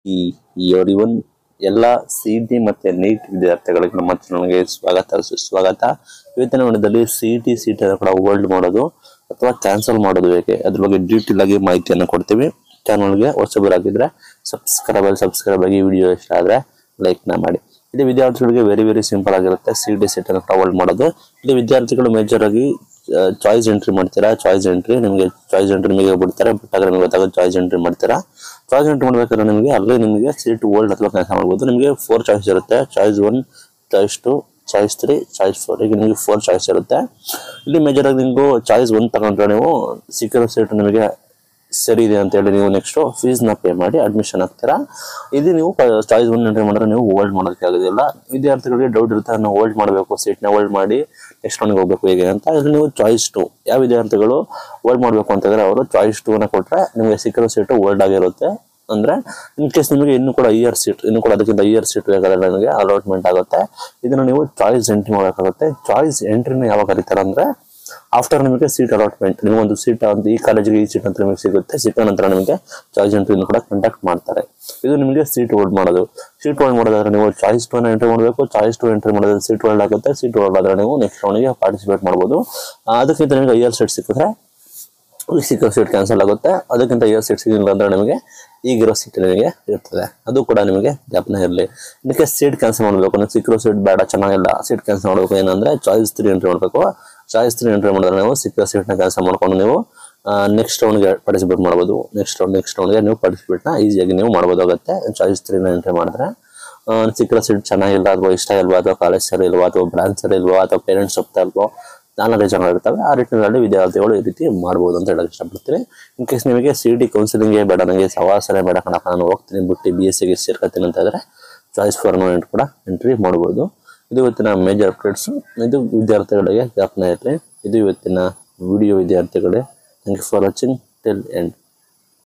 ಈ everyone ಎಲ್ಲ C T ಮತ್ತೆ ನೀಟ್ ವಿದ್ಯಾರ್ಥಿಗಳಿಗೆ ನಮ್ಮ ಚಾನಲ್ಗೆ ಸ್ವಾಗತ ಸುಸ್ವಾಗತ ಇವತ್ತಿನ ವಿಡಿಯೋದಲ್ಲಿ ಸಿ ಟಿ ಸಿ ಟಿ ಕೂಡ ಹೋಲ್ಡ್ ಮಾಡೋದು ಅಥವಾ ಕ್ಯಾನ್ಸಲ್ ಮಾಡೋದು ಹೇಗೆ ಅದ್ರ ಬಗ್ಗೆ ಡೀಟೇಲ್ ಆಗಿ ಮಾಹಿತಿಯನ್ನು ಕೊಡ್ತೀವಿ ಚಾನಲ್ಗೆ ಹೊಸಬರಾಗಿದ್ರೆ ಸಬ್ಸ್ಕ್ರೈಬ್ ಸಬ್ಸ್ಕ್ರೈಬ್ ಆಗಿ ವಿಡಿಯೋ ಇಷ್ಟ ಆದರೆ ಲೈಕ್ನ ಮಾಡಿ ಇಲ್ಲಿ ವಿದ್ಯಾರ್ಥಿಗಳಿಗೆ ವೆರಿ ವೆರಿ ಸಿಂಪಲ್ ಆಗಿರುತ್ತೆ ಸಿ ಟಿ ಸೀಟ್ ಅನ್ನು ಹೋಲ್ಡ್ ಮಾಡೋದು ಇಲ್ಲಿ ವಿದ್ಯಾರ್ಥಿಗಳು ಮೇಜರ್ ಆಗಿ ಚಾಯ್ಸ್ ಎಂಟ್ರಿ ಮಾಡ್ತೀರಾ ಚಾಯ್ಸ್ ಎಂಟ್ರಿ ನಿಮಗೆ ಚಾಯ್ಸ್ ಎಂಟ್ರಿ ನಿಮಗೆ ಬಿಡ್ತಾರೆ ಬಿಟ್ಟಾಗ ನಿಮಗೆ ಗೊತ್ತಾಗ ಚಾಯ್ಸ್ ಎಂಟ್ರಿ ಮಾಡ್ತೀರಾ ಚಾಯ್ಸ್ ಎಂಟ್ರಿ ಮಾಡ್ಬೇಕಾದ್ರೆ ನಿಮಗೆ ಅಲ್ಲಿ ನಿಮಗೆ ಸೀಟ್ ಓಲ್ಡ್ ಅಥವಾ ಕ್ಯಾನ್ಸಲ್ ಮಾಡ್ಬೋದು ನಿಮಗೆ ಫೋರ್ ಚಾಯ್ಸ್ ಇರುತ್ತೆ choice one choice two choice three choice four ಈಗ ನಿಮಗೆ ಫೋರ್ ಚಾಯ್ಸ್ ಇರುತ್ತೆ ಇಲ್ಲಿ ಮೇಜರ್ ಆಗಿ ನೀವು ಚಾಯ್ಸ್ ಒನ್ ತಗೊಂಡ್ರೆ ನೀವು ಸಿಕ್ಕಿರೋ ಸೀಟ್ ನಿಮಗೆ ಸರಿ ಇದೆ ಅಂತ ಹೇಳಿ ನೀವು ನೆಕ್ಸ್ಟ್ ಫೀಸ್ನ ಪೇ ಮಾಡಿ ಅಡ್ಮಿಷನ್ ಆಗ್ತೀರಾ ಇದು ನೀವು ಚಾಯ್ಸ್ ಒನ್ ಎಂಟ್ರಿ ಮಾಡಿದ್ರೆ ನೀವು ಹೋಲ್ಡ್ ಮಾಡೋದಕ್ಕೆ ಆಗೋದಿಲ್ಲ ವಿದ್ಯಾರ್ಥಿಗಳಿಗೆ ಡೌಟ್ ಇರುತ್ತೆ ನಾವು ಹೋಲ್ಡ್ ಮಾಡಬೇಕು ಸೀಟ್ನ ಹೋಲ್ಡ್ ಮಾಡಿ ನೆಕ್ಸ್ಟ್ ಒನ್ಗೆ ಹೋಗ್ಬೇಕು ಹೇಗೆ ಅಂತ ಇಲ್ಲಿ ನೀವು ಚಾಯ್ಸ್ ಟು ಯಾವ ವಿದ್ಯಾರ್ಥಿಗಳು ಹೋಲ್ಡ್ ಮಾಡಬೇಕು ಅಂತಂದ್ರೆ ಅವರು ಚಾಯ್ಸ್ ಟೂ ನ ಕೊಟ್ರೆ ನಿಮಗೆ ಸಿಕ್ಕಿರೋ ಸೀಟು ಹೋಲ್ಡ್ ಆಗಿರುತ್ತೆ ಅಂದ್ರೆ ಇನ್ ಕೇಸ್ ನಿಮಗೆ ಇನ್ನು ಕೂಡ ಇಯರ್ ಸೀಟ್ ಇನ್ನು ಕೂಡ ಅದಕ್ಕಿಂತ ಇಯರ್ ಸೀಟ್ ಬೇಕಾದ್ರೆ ನಿಮಗೆ ಅಲಾಟ್ಮೆಂಟ್ ಆಗುತ್ತೆ ಇದನ್ನ ನೀವು ಚಾಯ್ಸ್ ಎಂಟ್ರಿ ಮಾಡಬೇಕಾಗುತ್ತೆ ಚಾಯ್ಸ್ ಎಂಟ್ರಿನ ಯಾವಾಗ ಕರೀತಾರೆ ಅಂದ್ರೆ ಆಫ್ಟರ್ ನಿಮಗೆ ಸೀಟ್ ಅಲಾಟ್ಮೆಂಟ್ ನಿಮಗೊಂದು ಸೀಟ್ ಅಂತ ಈ ಕಾಲೇಜಿಗೆ ಈ ಸೀಟ್ ಅಂತ ನಿಮಗೆ ಸಿಗುತ್ತೆ ಸಿಕ್ಕ ನಂತರ ನಿಮಗೆ ಚಾಯ್ಸ್ ಎಂಟ್ರಿನ ಕೂಡ ಕಾಂಟ್ಯಾಕ್ಟ್ ಮಾಡ್ತಾರೆ ಇದು ನಿಮಗೆ ಸೀಟ್ ಹೋಲ್ಡ್ ಮಾಡೋದು ಸೀಟ್ ಹೋಲ್ಡ್ ಮಾಡೋದಾದ್ರೆ ನೀವು ಚಾಯ್ಸ್ ಟು ಎಂಟ್ರಿ ಮಾಡಬೇಕು ಚಾಯ್ಸ್ ಟು ಎಂಟ್ರಿ ಮಾಡಿದ್ರೆ ಸೀಟ್ ಹೋಲ್ಡ್ ಆಗುತ್ತೆ ಸೀಟ್ ಹೋಲ್ಡ್ ಆದ್ರೆ ನೀವು ನೆಕ್ಸ್ಟ್ ರೌಂಡ್ಗೆ ಪಾರ್ಟಿಸಿಪೇಟ್ ಮಾಡ್ಬೋದು ಆ, ಅದಕ್ಕಿಂತ ನಿಮಗೆ ಐಆರ್ ಸೀಟ್ ಸಿಕ್ಕಿದ್ರೆ ಈ ಸಿಕ್ಕೋ ಸೀಟ್ ಕ್ಯಾನ್ಸಲ್ ಆಗುತ್ತೆ ಅದಕ್ಕಿಂತ ಇಯರ್ ಸೀಟ್ ಸಿಗಿಲ್ಲ ಅಂದ್ರೆ ನಿಮಗೆ ಈಗಿರೋ ಸೀಟ್ ನಿಮಗೆ ಇರ್ತದೆ ಅದು ಕೂಡ ನಿಮಗೆ ಜ್ಞಾಪನ ಇರಲಿ ಇದಕ್ಕೆ ಸೀಟ್ ಕ್ಯಾನ್ಸಲ್ ಮಾಡಬೇಕು ನೀವು ಸಿಕ್ಕಿರೋ ಸೀಟ್ ಬೇಡ ಚೆನ್ನಾಗಿಲ್ಲ ಸೀಟ್ ಕ್ಯಾನ್ಸಲ್ ಮಾಡಬೇಕು ಏನಂದ್ರೆ ಚಾಯ್ಸ್ ತ್ರೀ ಎಂಟ್ರಿ ಮಾಡಬೇಕು ಚಾಯ್ಸ್ ತ್ರೀ ಎಂಟ್ರಿ ಮಾಡಿದ್ರೆ ನೀವು ಸಿಕ್ಕಿರೋ ಸೀಟ್ನ ಕ್ಯಾನ್ಸಲ್ ಮಾಡ್ಕೊಂಡು ನೀವು ನೆಕ್ಸ್ಟ್ ರೌಂಡ್ಗೆ ಪಾರ್ಟಿಸಿಪೇಟ್ ಮಾಡ್ಬೋದು ನೆಕ್ಸ್ಟ್ ರೌಂಡ್ ನೆಕ್ಸ್ಟ್ ರೌಂಡ್ಗೆ ನೀವು ಪಾರ್ಟಿಸಿಪೇಟ್ನ ಈಸಿಯಾಗಿ ನೀವು ಮಾಡ್ಬೋದಾಗುತ್ತೆ ಚಾಯ್ಸ್ ತ್ರೀನ ಎಂಟ್ರಿ ಮಾಡಿದ್ರೆ ಆ, ಸಿಕ್ಕಿರೋ ಸೀಟ್ ಚೆನ್ನಾಗಿಲ್ಲ ಅಥವಾ ಇಷ್ಟ ಇಲ್ವಾ ಅಥವಾ ಕಾಲೇಜ್ ಸರಿ ಇಲ್ವಾ ಅಥವಾ ಬ್ರಾಂಚ್ ಸರಿ ಇಲ್ವಾ ಅಥವಾ ಪೇರೆಂಟ್ಸ್ ಹೋಗ್ತಾ ಇಲ್ವೋ ನಾನಾ ರೀಸನ್ಗಳಿರ್ತವೆ ಆ ರೀತಿಯಲ್ಲಿ ವಿದ್ಯಾರ್ಥಿಗಳು ಈ ರೀತಿ ಮಾಡ್ಬೋದು ಅಂತ ಹೇಳಕ್ ಇಷ್ಟಪಡ್ತೀನಿ ಇನ್ ಕೇಸ್ ನಿಮಗೆ ಸಿ ಡಿ ಕೌನ್ಸಿಲಿಂಗೇ ಬೇಡ ನನಗೆ ಸವಾಸನೆ ಬೇಡ ಕಣಪ್ಪ ನಾನು ಹೋಗ್ತೀನಿ ಬಿಟ್ಟು ಬಿ ಎಸ್ ಸಿಗೆ ಸೇರ್ಕೊತೀನಿ ಅಂತ ಇದ್ರೆ ಚಾಯ್ಸ್ ಫಾರ್ ಎಂಟ್ರಿ ಕೂಡ ಎಂಟ್ರಿ ಮಾಡ್ಬೋದು ಇದು ಇವತ್ತಿನ ಮೇಜರ್ ಅಪ್ಡೇಟ್ಸ್ ಇದು ವಿದ್ಯಾರ್ಥಿಗಳಿಗೆ ಜ್ಞಾಪನ ಇರಲಿ ಇದು ಇವತ್ತಿನ ವಿಡಿಯೋ ವಿದ್ಯಾರ್ಥಿಗಳೇ thank you for watching till end